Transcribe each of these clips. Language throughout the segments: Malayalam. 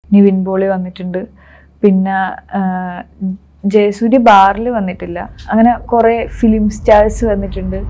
നിവിൻ പോളി വന്നിട്ടുണ്ട് പിന്നെ ആ, ജയസൂര്യ ബാറിൽ വന്നിട്ടില്ല അങ്ങനെ കുറേ ഫിലിം സ്റ്റാർസ് വന്നിട്ടുണ്ട്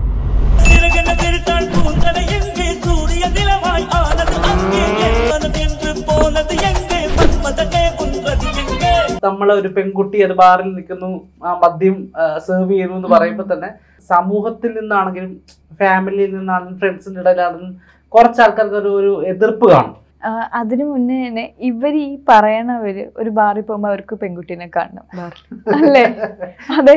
சிறகென விரித்தாள் பூந்தலை எங்கே சூரிய நிலவாய் ஆனது அங்கே என்பது என்று போனது எங்கே மன்மதனே உன்றது எங்கே നമ്മളെ ഒരു പെൺകുട്ടി അത് ബാറിൽ നിൽക്കുന്നു ആ മദ്യം സെർവ് ചെയ്യുന്നു എന്ന് പറയുമ്പോൾ തന്നെ സമൂഹത്തിൽ നിന്നാണെങ്കിലും ഫാമിലിയിൽ നിന്നാണെങ്കിലും ഫ്രണ്ട്സിന്റെ ഇടയിലാണെങ്കിലും കുറച്ച് ആൾക്കാർക്ക് ഒരു ഒരു എതിർപ്പ് കാണും ആ, അതിനു മുന്നേ തന്നെ ഇവർ ഈ പറയണവര് ഒരു ബാറിൽ പോകുമ്പോൾ അവർക്ക് പെൺകുട്ടീനെ കാണണം ബാറിൽ അല്ലേ അതെ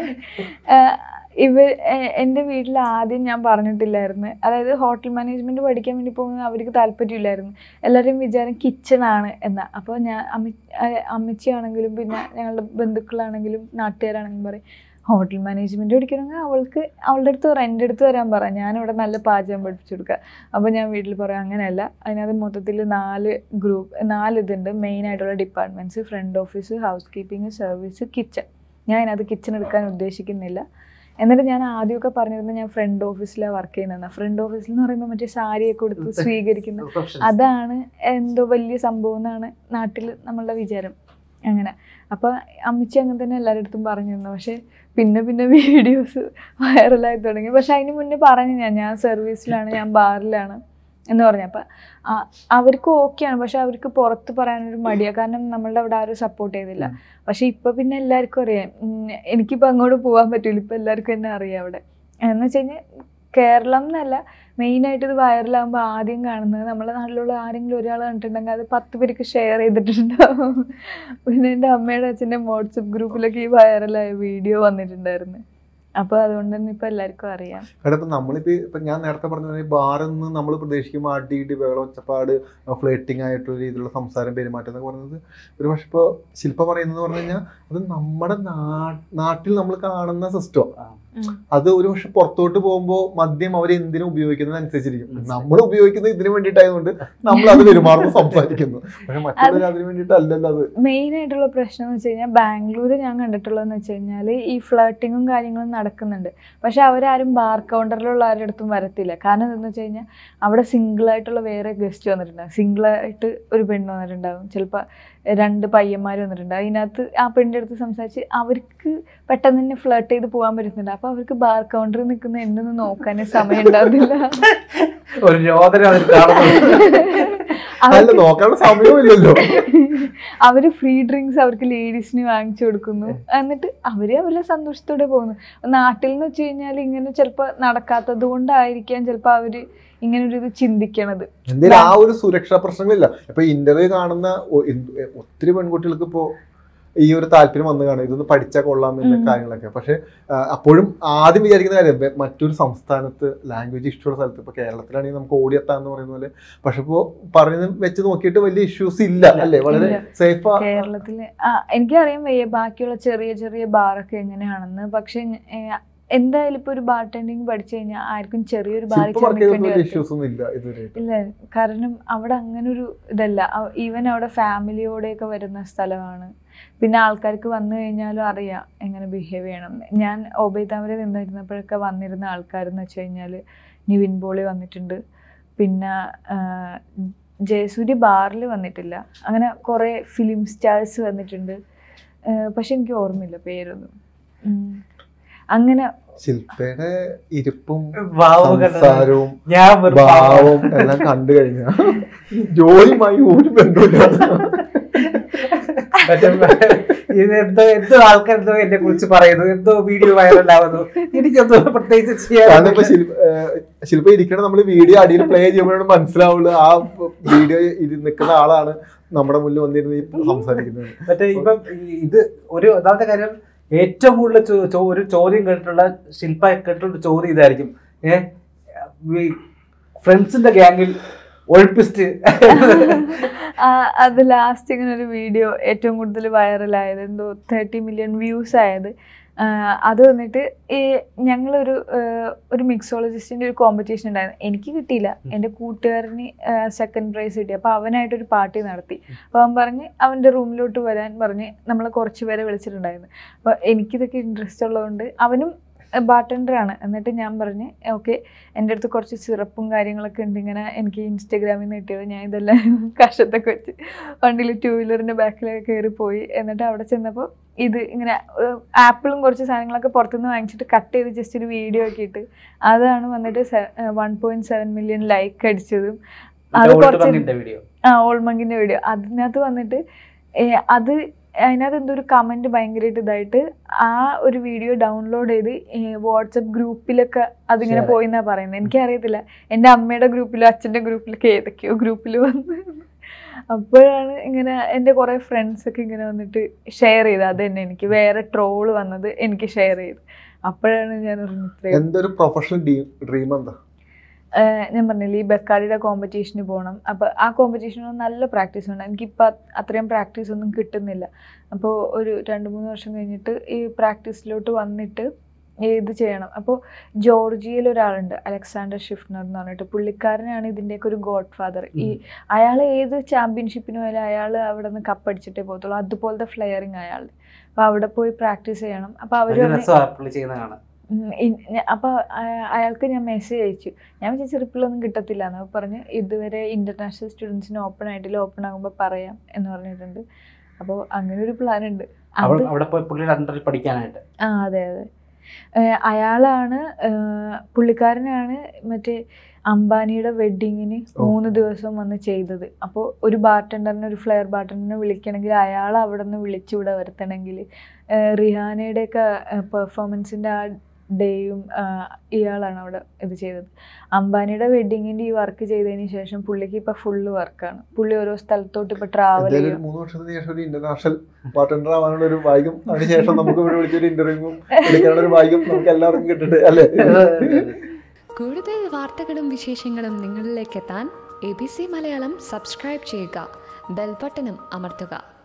ആ, ഇവ എ- എൻ്റെ വീട്ടിൽ ആദ്യം ഞാൻ പറഞ്ഞിട്ടില്ലായിരുന്നു അതായത് ഹോട്ടൽ മാനേജ്മെന്റ് പഠിക്കാൻ വേണ്ടി പോകുന്നത് അവർക്ക് താല്പര്യമില്ലായിരുന്നു എല്ലാവരും വിചാരം കിച്ചൺ ആണ് എന്നാ അപ്പോൾ ഞാൻ അമ്മ അമ്മച്ചിയാണെങ്കിലും പിന്നെ ഞങ്ങളുടെ ബന്ധുക്കളാണെങ്കിലും നാട്ടുകാരാണെങ്കിലും പറയും ഹോട്ടൽ മാനേജ്മെന്റ് പഠിക്കണമെങ്കിൽ അവൾക്ക് അവളുടെ അടുത്ത് റെൻ്റ് എടുത്ത് തരാൻ പറ ഞാനിവിടെ നല്ല പാചകം പഠിപ്പിച്ചു കൊടുക്കുക അപ്പോൾ ഞാൻ വീട്ടിൽ പറയാം അങ്ങനെയല്ല അതിനകത്ത് മൊത്തത്തിൽ നാല് ഗ്രൂപ്പ് നാല് ഇതുണ്ട് മെയിൻ ആയിട്ടുള്ള departments front office housekeeping service kitchen ഞാൻ അതിനകത്ത് കിച്ചൺ എടുക്കാൻ ഉദ്ദേശിക്കുന്നില്ല എന്നിട്ട് ഞാൻ ആദ്യമൊക്കെ പറഞ്ഞിരുന്നത് ഞാൻ ഫ്രണ്ട് ഓഫീസിലാണ് വർക്ക് ചെയ്യുന്നത് ഫ്രണ്ട് ഓഫീസിൽ എന്ന് പറയുമ്പോൾ മറ്റേ സാരിയൊക്കെ കൊടുത്ത് സ്വീകരിക്കുന്ന Receptionist. അതാണ് എന്തോ വലിയ സംഭവം എന്നാണ് നാട്ടിൽ നമ്മളുടെ വിചാരം അങ്ങനെ അപ്പോൾ അമ്മച്ചി അങ്ങനെ തന്നെ എല്ലാവരുടെ അടുത്തും പറഞ്ഞിരുന്നു പക്ഷേ പിന്നെ പിന്നെ വീഡിയോസ് വൈറലായി തുടങ്ങി പക്ഷെ അതിന് മുന്നേ പറഞ്ഞു ഞാൻ ഞാൻ സർവീസിലാണ് ഞാൻ ബാറിലാണ് എന്ന് പറഞ്ഞു അപ്പം അവർക്ക് ഓക്കെയാണ് പക്ഷെ അവർക്ക് പുറത്ത് പറയാനൊരു മടിയാണ് കാരണം നമ്മളുടെ അവിടെ ആരും സപ്പോർട്ട് ചെയ്തില്ല പക്ഷെ ഇപ്പൊ പിന്നെ എല്ലാവർക്കും അറിയാം ഉം, എനിക്കിപ്പോൾ അങ്ങോട്ട് പോകാൻ പറ്റില്ല ഇപ്പം എല്ലാവർക്കും എന്നെ അറിയാം അവിടെ എന്ന് വെച്ച് കഴിഞ്ഞാൽ കേരളം എന്നല്ല മെയിനായിട്ട് ഇത് വൈറലാകുമ്പോൾ ആദ്യം കാണുന്നത് നമ്മളെ നാട്ടിലുള്ള ആരെങ്കിലും ഒരാൾ കണ്ടിട്ടുണ്ടെങ്കിൽ അത് പത്ത് പേർക്ക് ഷെയർ ചെയ്തിട്ടുണ്ടാവും പിന്നെ എൻ്റെ അമ്മയുടെ അച്ഛൻ്റെ വാട്സപ്പ് ഗ്രൂപ്പിലൊക്കെ ഈ വൈറലായ വീഡിയോ വന്നിട്ടുണ്ടായിരുന്നു അപ്പോൾ അതുകൊണ്ട് തന്നെ ഇപ്പം എല്ലാവർക്കും അറിയാം കാരണം ഇപ്പൊ നമ്മളിപ്പോ ഇപ്പൊ ഞാൻ നേരത്തെ പറഞ്ഞ പോലെ ബാറിൽ നിന്ന് നമ്മൾ പ്രതീക്ഷിക്കുമ്പോൾ അടി ഇടി ബഹളം ഒച്ചപ്പാട് ഫ്ലേറ്റിംഗ് ആയിട്ടുള്ള രീതിയിലുള്ള സംസാരം പെരുമാറ്റം എന്നൊക്കെ പറയുന്നത് ഒരു പക്ഷെ ഇപ്പോൾ ശില്പ പറയുന്നത് പറഞ്ഞു കഴിഞ്ഞാൽ അത് നമ്മുടെ നാ- നാട്ടിൽ നമ്മൾ കാണുന്ന സിസ്റ്റം അത് ഒരു പക്ഷെ പുറത്തോട്ട് പോകുമ്പോൾ മദ്യം അവർ എന്തിനും ഉപയോഗിക്കുന്നത് അനുസരിച്ചിരിക്കും നമ്മൾ ഉപയോഗിക്കുന്നത് ഇതിനു വേണ്ടിയിട്ടായതുകൊണ്ട് നമ്മൾ അത് പെരുമാറുന്നു സംസാരിക്കുന്നു പക്ഷെ മറ്റുള്ളവർ അതിനു വേണ്ടിയിട്ടല്ലല്ലോ അത് മെയിൻ ആയിട്ടുള്ള പ്രശ്നം എന്ന് വെച്ച് കഴിഞ്ഞാൽ ബാംഗ്ലൂർ ഞാൻ കണ്ടിട്ടുള്ളതെന്ന് വെച്ച് കഴിഞ്ഞാൽ ഈ ഫ്ലേട്ടിങ്ങും കാര്യങ്ങളും നടക്കുന്നുണ്ട് പക്ഷെ അവരാരും ബാർ കൗണ്ടറിലുള്ള ആരുടെ അടുത്തും വരത്തില്ല കാരണം എന്താണെന്ന് വെച്ച് കഴിഞ്ഞാൽ അവിടെ സിംഗിൾ ആയിട്ടുള്ള വേറെ ഗസ്റ്റ് വന്നിട്ടുണ്ടാകും സിംഗിൾ ആയിട്ട് ഒരു പെണ്ണ് വന്നിട്ടുണ്ടാകും ചിലപ്പോൾ രണ്ട് പയ്യന്മാർ വന്നിട്ടുണ്ടാകും അതിനകത്ത് ആ പെണ്ണിൻ്റെ അടുത്ത് സംസാരിച്ച് അവർക്ക് പെട്ടെന്ന് തന്നെ ഫ്ലേട്ട് ചെയ്ത് പോകാൻ പറ്റുന്നുണ്ട് അപ്പോൾ അവർക്ക് ബാർ കൗണ്ടറിൽ നിൽക്കുന്ന എന്നൊന്ന് നോക്കാനേ സമയം ഉണ്ടാകുന്നില്ല ഒരു രോദന അതിൽ കാണുന്നത് അല്ല നോക്കാനുള്ള സമയമില്ലല്ലോ അവര് ഫ്രീ ഡ്രിങ്ക്സ് അവർക്ക് ലേഡീസിന് വാങ്ങിച്ചു കൊടുക്കുന്നു എന്നിട്ട് അവര് അവരുടെ സന്തോഷത്തോടെ പോകുന്നു നാട്ടിൽ എന്ന് വെച്ച് കഴിഞ്ഞാൽ ഇങ്ങനെ ചിലപ്പോൾ നടക്കാത്തത് കൊണ്ടായിരിക്കാം ചിലപ്പോൾ അവര് ഇങ്ങനെ ഒരു ഇത് ചിന്തിക്കണത് എന്തെങ്കിലും ആ ഒരു സുരക്ഷാ പ്രശ്നങ്ങളില്ല ഇപ്പൊ ഇന്റർവ്യൂ കാണുന്ന ഒ- എന്ത് ഒത്തിരി പെൺകുട്ടികൾക്ക് ഇപ്പോ ഈ ഒരു താല്പര്യം വന്നു കാണും ഇതൊന്ന് പഠിച്ചാൽ കൊള്ളാം എന്ന ഉം. കാര്യങ്ങളൊക്കെ പക്ഷെ ആ, അപ്പോഴും ആദ്യം വിചാരിക്കുന്ന കാര്യം വെ- മറ്റൊരു സംസ്ഥാനത്ത് ലാംഗ്വേജ് ഇഷ്ടമുള്ള സ്ഥലത്ത് ഇപ്പൊ കേരളത്തിലാണെങ്കിൽ നമുക്ക് ഓടിയെത്താൻ എന്ന് പറയുന്ന പോലെ പക്ഷെ ഇപ്പോ പറയുന്ന വെച്ച് നോക്കിയിട്ട് വലിയ ഇഷ്യൂസ് ഇല്ല അല്ലേ വളരെ ഇല്ല. സേഫ് കേരളത്തില് ആ എനിക്കറിയാൻ വയ്യ ബാക്കിയുള്ള ചെറിയ ചെറിയ ബാറൊക്കെ എങ്ങനെയാണെന്ന് പക്ഷെ ഞ- എന്തായാലും ഇപ്പൊ ഒരു ബാർ ടെൻഡിങ് പഠിച്ചു കഴിഞ്ഞാൽ ആർക്കും ചെറിയൊരു ബാറിൽ ശില്പ വർക്ക് ചെയ്തിട്ട് വലിയ ചെന്നിക്കേണ്ടി ഇഷ്യൂസ് ഒന്നും ഇല്ല ഇതുവരെ ഇല്ല കാരണം അവിടെ അങ്ങനെ ഒരു ഇതല്ല ഈവൻ അവിടെ ഫാമിലിയോടെയൊക്കെ വരുന്ന സ്ഥലമാണ് പിന്നെ ആൾക്കാർക്ക് വന്നു കഴിഞ്ഞാലും അറിയാം എങ്ങനെ ബിഹേവ് ചെയ്യണം എന്ന്. ഞാൻ ഒബൈതാമര നിന്നിരുന്നപ്പോഴൊക്കെ വന്നിരുന്ന ആൾക്കാരെന്ന് വെച്ച് കഴിഞ്ഞാൽ നിവിൻ പോളി വന്നിട്ടുണ്ട് പിന്നെ ആ, ജയസൂര്യ ബാറിൽ വന്നിട്ടില്ല അങ്ങനെ കുറേ ഫിലിം സ്റ്റാർസ് വന്നിട്ടുണ്ട് ആ, പക്ഷെ എനിക്ക് ഓർമ്മയില്ല പേരൊന്നും ഉം. അങ്ങനെ ശില്പയുടെ ഇരിപ്പും ഭാവം കണ്ടത്. സംസാരവും ഞാൻ ഒരു പാവം. ഭാവവും എല്ലാം കണ്ടു കഴിഞ്ഞാൽ ജോലിയുമായി ഒരു ബന്ധമില്ല മറ്റേ ഇത് എന്തോ എന്തോ ആൾക്കാർ എന്തോ എന്നെ കുറിച്ച് പറയുന്നു എന്തോ വീഡിയോ വൈറലാവുന്നു എനിക്കെന്തോ പ്രത്യേകിച്ച് കാരണം ഇപ്പൊ ചെയ്യാൻ ശില്പ ഏഹ് ശില്പ ഇരിക്കണ നമ്മൾ വീഡിയോ അടിയിൽ പ്ലേ ചെയ്യുമ്പോഴാണ് മനസ്സിലാവുള്ളൂ ആ വീഡിയോ നിൽക്കുന്ന ആളാണ് നമ്മുടെ മുന്നിൽ വന്നിരുന്ന് ഈ സംസാരിക്കുന്നത് മറ്റേ ഇപ്പം ഈ ഇത് ഒരു ഒന്നാമത്തെ കാര്യം ഏറ്റവും കൂടുതൽ ചോ- ചോ- ഒരു ചോദ്യം കേട്ടിട്ടുള്ള ശില്പ കേട്ടിട്ടുള്ള ചോദ്യം ഇതായിരിക്കും ഏഹ് ഫ്രണ്ട്സിന്റെ ഗ്യാങ്ങിൽ ഒഴിപ്പിസ്റ്റ് ആ, അത് ലാസ്റ്റ് ഇങ്ങനെ ഒരു വീഡിയോ ഏറ്റവും കൂടുതൽ വൈറലായത് എന്തോ തേർട്ടി മില്യൺ വ്യൂസ് ആയത് ആ, അത് വന്നിട്ട് ഈ ഞങ്ങളൊരു ആ, ഒരു മിക്സോളജിസ്റ്റിന്റെ ഒരു കോമ്പറ്റീഷൻ ഉണ്ടായിരുന്നു എനിക്ക് കിട്ടിയില്ല എൻ്റെ കൂട്ടുകാരന് സെക്കൻഡ് പ്രൈസ് കിട്ടി അപ്പോൾ അവനായിട്ടൊരു പാർട്ടി നടത്തി അപ്പോൾ അവൻ പറഞ്ഞ് അവൻ്റെ റൂമിലോട്ട് വരാൻ പറഞ്ഞ് നമ്മളെ കുറച്ച് പേരെ വിളിച്ചിട്ടുണ്ടായിരുന്നു അപ്പോൾ എനിക്കിതൊക്കെ ഇൻട്രസ്റ്റ് ഉള്ളതുകൊണ്ട് അവനും ബാർട്ടൻഡർ ആണ് എന്നിട്ട് ഞാൻ പറഞ്ഞ് ഓക്കെ എൻ്റെ അടുത്ത് കുറച്ച് സിറപ്പും കാര്യങ്ങളൊക്കെ ഉണ്ട് ഇങ്ങനെ എനിക്ക് ഇൻസ്റ്റഗ്രാമിൽ നിന്ന് കിട്ടിയത് ഞാൻ ഇതെല്ലാം കഷത്തൊക്കെ വെച്ച് വണ്ടിയിൽ ടൂ വീലറിൻ്റെ ബാക്കിലൊക്കെ കയറി പോയി എന്നിട്ട് അവിടെ ചെന്നപ്പോൾ ഇത് ഇങ്ങനെ ആപ്പിളും കുറച്ച് സാധനങ്ങളൊക്കെ പുറത്തുനിന്ന് വാങ്ങിച്ചിട്ട് കട്ട് ചെയ്ത് ജസ്റ്റ് ഒരു വീഡിയോ ഒക്കെ ഇട്ട് അതാണ് വന്നിട്ട് one point seven million like അടിച്ചതും അത് കുറച്ച് വീഡിയോ ആ ഓൾമങ്കിന്റെ വീഡിയോ അതിനകത്ത് വന്നിട്ട് ഏ, അത് അതിനകത്ത് എന്തോ ഒരു കമന്റ് ഭയങ്കരമായിട്ട് ഇതായിട്ട് ആ ഒരു വീഡിയോ ഡൗൺലോഡ് ചെയ്ത് വാട്സപ്പ് ഗ്രൂപ്പിലൊക്കെ അതിങ്ങനെ Share. പോയി എന്നാ പറയുന്നത് എനിക്കറിയത്തില്ല എൻ്റെ അമ്മയുടെ ഗ്രൂപ്പിലോ അച്ഛൻ്റെ ഗ്രൂപ്പിലൊക്കെ ഏതൊക്കെയോ ഗ്രൂപ്പിൽ വന്ന് അപ്പോഴാണ് ഇങ്ങനെ എൻ്റെ കുറേ ഫ്രണ്ട്സ് ഒക്കെ ഇങ്ങനെ വന്നിട്ട് ഷെയർ ചെയ്ത് അത് തന്നെ എനിക്ക് വേറെ ട്രോള് വന്നത് എനിക്ക് ഷെയർ ചെയ്ത് അപ്പോഴാണ് ഞാൻ അറിഞ്ഞത് ഇത്രയും എന്തൊരു പ്രൊഫഷണൽ ഡ്രീം എന്താ ഏഹ് ഞാൻ പറഞ്ഞില്ലേ ഈ ബെക്കാടിയുടെ കോമ്പറ്റീഷന് പോകണം അപ്പോൾ ആ കോമ്പറ്റീഷന് നല്ല പ്രാക്ടീസ് ഉണ്ട് എനിക്കിപ്പോൾ അത്രയും പ്രാക്ടീസ് ഒന്നും കിട്ടുന്നില്ല അപ്പോൾ ഒരു രണ്ട് മൂന്ന് വർഷം കഴിഞ്ഞിട്ട് ഈ പ്രാക്ടീസിലോട്ട് വന്നിട്ട് ഇത് ചെയ്യണം അപ്പോൾ ജോർജിയയിൽ ഒരാളുണ്ട് അലക്സാണ്ടർ ഷിഫ്നർ എന്ന് പറഞ്ഞിട്ട് പുള്ളിക്കാരനാണ് ഇതിൻ്റെയൊക്കെ ഒരു ഗോഡ് ഫാദർ ഈ അയാൾ ഏത് ചാമ്പ്യൻഷിപ്പിന് പോയാലും അയാൾ അവിടെ നിന്ന് കപ്പടിച്ചിട്ടേ പോകത്തുള്ളൂ അതുപോലത്തെ ഫ്ലെയറിങ് അയാൾ അപ്പോൾ അവിടെ പോയി പ്രാക്ടീസ് ചെയ്യണം അപ്പോൾ അവർ പുള്ളി ചെയ്യുന്ന കാണാം ഉം ഇൻ- ഞ- അപ്പൊ അയ- അയാൾക്ക് ഞാൻ മെസ്സേജ് അയച്ചു ഞാൻ വിചാരിച്ചു റിപ്ലൈ ഒന്നും കിട്ടത്തില്ല എന്ന് അപ്പൊ പറഞ്ഞ് ഇതുവരെ ഇന്റർനാഷണൽ സ്റ്റുഡൻസിന് ഓപ്പൺ ആയിട്ടില്ല ഓപ്പൺ ആകുമ്പോൾ പറയാം എന്ന് പറഞ്ഞിട്ടുണ്ട് അപ്പോൾ അങ്ങനെ ഒരു പ്ലാൻ ഉണ്ട് അവൾ അത് അവിടെ പോയി പുള്ളിയുടെ അണ്ടറിൽ പഠിക്കാനായിട്ട് ആ അതെ അതെ ഏഹ് അയാളാണ് ഏഹ് പുള്ളിക്കാരനാണ് മറ്റേ അംബാനിയുടെ വെഡിങ്ങിന് ഓ. മൂന്ന് ദിവസം വന്ന് ചെയ്തത് അപ്പോൾ ഒരു ബാർട്ടൻഡറിനെ ഒരു ഫ്ലെയർ ബാർട്ടൻഡറിനെ വിളിക്കണമെങ്കിൽ അയാൾ അവിടെ നിന്ന് വിളിച്ചിവിടെ വരുത്തണമെങ്കിൽ റിഹാനയുടെയൊക്കെ പെർഫോമൻസിൻ്റെ ആ ഡേയും ഇയാളാണ് അവിടെ ഇത് ചെയ്തത് അംബാനിയുടെ വെഡിങ്ങിൻ്റെ ഈ വർക്ക് ചെയ്തതിന് ശേഷം പുള്ളിക്ക് ഇപ്പോൾ ഫുള്ള് വർക്കാണ് പുള്ളി ഓരോ സ്ഥലത്തോട്ട് ഇപ്പോൾ ട്രാവൽ എന്തായാലും ഒരു ചെയ്യും മൂന്ന് വർഷത്തിന് ശേഷം ഒരു ഇന്റർനാഷണൽ ബാർട്ടൻഡർ ആവാനുള്ള ഒരു ഭാഗ്യം അതിനുശേഷം നമുക്ക് ഇവിടെ വിളിച്ചൊരു ഇന്റർവ്യൂവും വിളിക്കാനുള്ള ഒരു ഭാഗ്യം നമുക്ക് എല്ലാവർക്കും കിട്ടിട്ട് അല്ലേ കൂടുതൽ വാർത്തകളും വിശേഷങ്ങളും നിങ്ങളിലേക്ക് എത്താൻ A B C Malayalam subscribe ചെയ്യുക ബെൽബട്ടനും അമർത്തുക